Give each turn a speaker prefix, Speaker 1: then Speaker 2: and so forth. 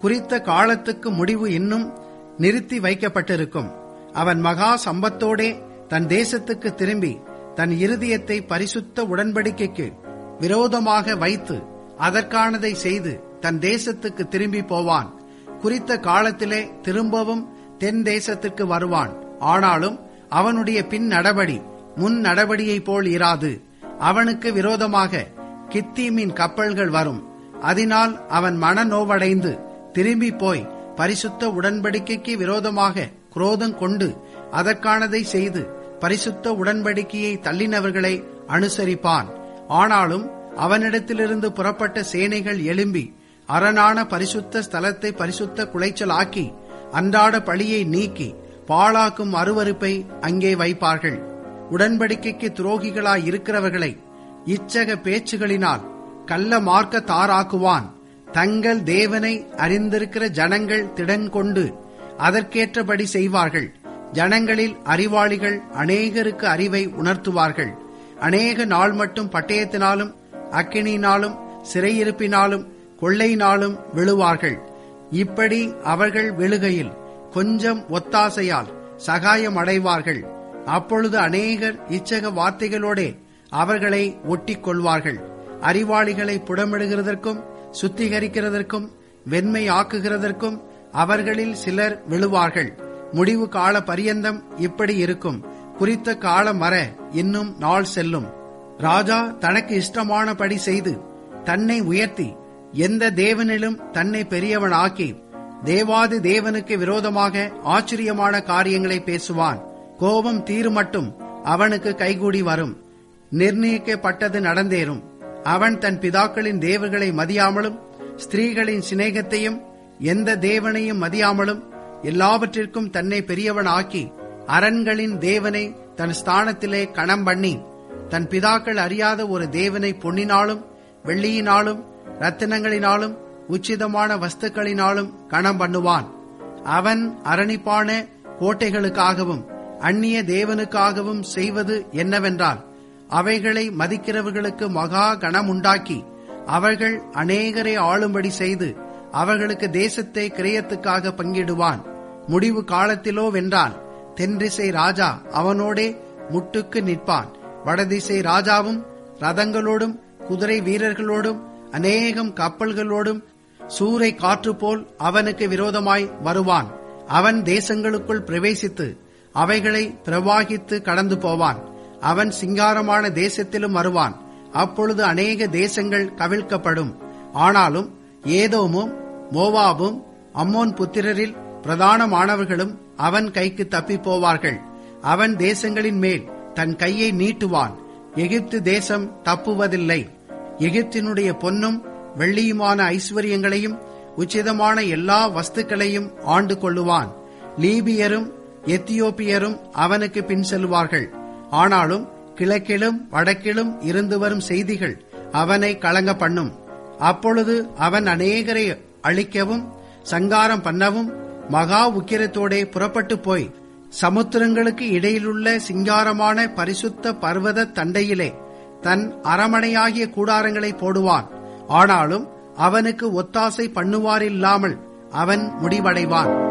Speaker 1: குறித்த காலத்துக்கு முடிவு இன்னும் நிறுத்தி வைக்கப்பட்டிருக்கும் அவன் மகா சம்பத்தோடே தன் தேசத்துக்கு திரும்பி தன் இருதயத்தை பரிசுத்த உடன்படிக்கைக்கு விரோதமாக வைத்து அதற்கானதை செய்து தன் தேசத்துக்கு திரும்பி போவான் குறித்த காலத்திலே திரும்பவும் தென் தேசத்திற்கு வருவான் ஆனாலும் அவனுடைய பின் நடபடி முன் நடபடியைப் போல் இராது அவனுக்கு விரோதமாக கித்தீமின் கப்பல்கள் வரும் அதனால் அவன் மனநோவடைந்து திரும்பி போய் பரிசுத்த உடன்படிக்கைக்கு விரோதமாக குரோதம் கொண்டு அதற்கானதை செய்து பரிசுத்த உடன்படிக்கையை தள்ளினவர்களை அனுசரிப்பான் ஆனாலும் அவனிடத்திலிருந்து புறப்பட்ட சேனைகள் எழும்பி அரணான பரிசுத்த ஸ்தலத்தை பரிசுத்த குலைச்சலாக்கி அன்றாட பழியை நீக்கி பாழாக்கும் அருவருப்பை அங்கே வைப்பார்கள் உடன்படிக்கைக்கு துரோகிகளாய் இருக்கிறவர்களை இச்சக பேச்சுகளினால் கள்ள மார்க்க தாராக்குவான் தங்கள் தேவனை அறிந்திருக்கிற ஜனங்கள் திடன் கொண்டு அதற்கேற்றபடி செய்வார்கள் ஜனங்களில் அறிவாளிகள் அநேகருக்கு அறிவை உணர்த்துவார்கள் அநேக நாள் மட்டும் பட்டயத்தினாலும் அக்கினியினாலும் சிறையிருப்பினாலும் கொள்ளையினாலும் விழுவார்கள் இப்படி அவர்கள் விழுகையில் கொஞ்சம் ஒத்தாசையால் சகாயம் அடைவார்கள் அப்பொழுது அநேகர் இச்சக வார்த்தைகளோடே அவர்களை ஒட்டிக் கொள்வார்கள் அறிவாளிகளை புடமிடுகிறதற்கும் சுத்திகரிக்கிறதற்கும் வெண்மை ஆக்குகிறதற்கும் அவர்களில் சிலர் விழுவார்கள் முடிவு கால பரியந்தம் இப்படி இருக்கும் குறித்த காலம் வர இன்னும் நாள் செல்லும் ராஜா தனக்கு இஷ்டமானபடி செய்து தன்னை உயர்த்தி எந்த தேவனிலும் தன்னை பெரியவனாக்கி தேவாதி தேவனுக்கு விரோதமாக ஆச்சரியமான காரியங்களை பேசுவான் கோபம் தீருமட்டும் அவனுக்கு கைகூடி வரும் நிர்ணயிக்கப்பட்டது நடந்தேறும் அவன் தன் பிதாக்களின் தேவர்களை மதியாமலும் ஸ்திரீகளின் சிநேகத்தையும் எந்த தேவனையும் மதியாமலும் எல்லாவற்றிற்கும் தன்னை பெரியவன் ஆக்கி அரண்களின் தேவனை தன் ஸ்தானத்திலே கணம் பண்ணி தன் பிதாக்கள் அறியாத ஒரு தேவனை பொன்னினாலும் வெள்ளியினாலும் ரத்தினங்களினாலும் உச்சிதமான வஸ்துக்களினாலும் கணம் பண்ணுவான் அவன் அரணிப்பான கோட்டைகளுக்காகவும் அந்நிய தேவனுக்காகவும் செய்வது என்னவென்றால் அவைகளை மதிக்கிறவர்களுக்கு மகா கணம் உண்டாக்கி அவர்கள் அநேகரை ஆளும்படி செய்து அவர்களுக்கு தேசத்தை கிரயத்துக்காக பங்கிடுவான் முடிவு காலத்திலோ வென்றால் தென்திசை ராஜா அவனோடே முட்டுக்கு நிற்பான் வடதிசை ராஜாவும் ரதங்களோடும் குதிரை வீரர்களோடும் அநேகம் கப்பல்களோடும் சூறை காற்று போல் அவனுக்கு விரோதமாய் வருவான் அவன் தேசங்களுக்குள் பிரவேசித்து அவைகளை பிரவாகித்து கடந்து போவான் அவன் சிங்காரமான தேசத்திலும் வருவான் அப்பொழுது அநேக தேசங்கள் கவிழ்க்கப்படும் ஆனாலும் ஏதோமும் மோவாபும் அம்மோன் புத்திரரில் பிரதானமானவர்களும் அவன் கைக்கு தப்பி போவார்கள் அவன் தேசங்களின் மேல் தன் கையை நீட்டுவான் எகிப்து தேசம் தப்புவதில்லை எகிப்தினுடைய பொன்னும் வெள்ளியுமான ஐஸ்வர்யங்களையும் உச்சிதமான எல்லா வஸ்துக்களையும் ஆண்டு கொள்ளுவான் லீபியரும் எத்தியோப்பியரும் அவனுக்கு பின் செல்வார்கள் ஆனாலும் கிழக்கிலும் வடக்கிலும் இருந்து வரும் செய்திகள் அவனை கலங்க பண்ணும் அப்பொழுது அவன் அநேகரை அழிக்கவும் சங்காரம் பண்ணவும் மகா உக்கிரத்தோடே புறப்பட்டு போய் சமுத்திரங்களுக்கு இடையிலுள்ள சிங்காரமான பரிசுத்த பர்வத தண்டையிலே தன் அரமனையாகிய கூடாரங்களை போடுவான் ஆனாலும் அவனுக்கு ஒத்தாசை பண்ணுவாரில்லாமல் அவன் முடிவடைவான்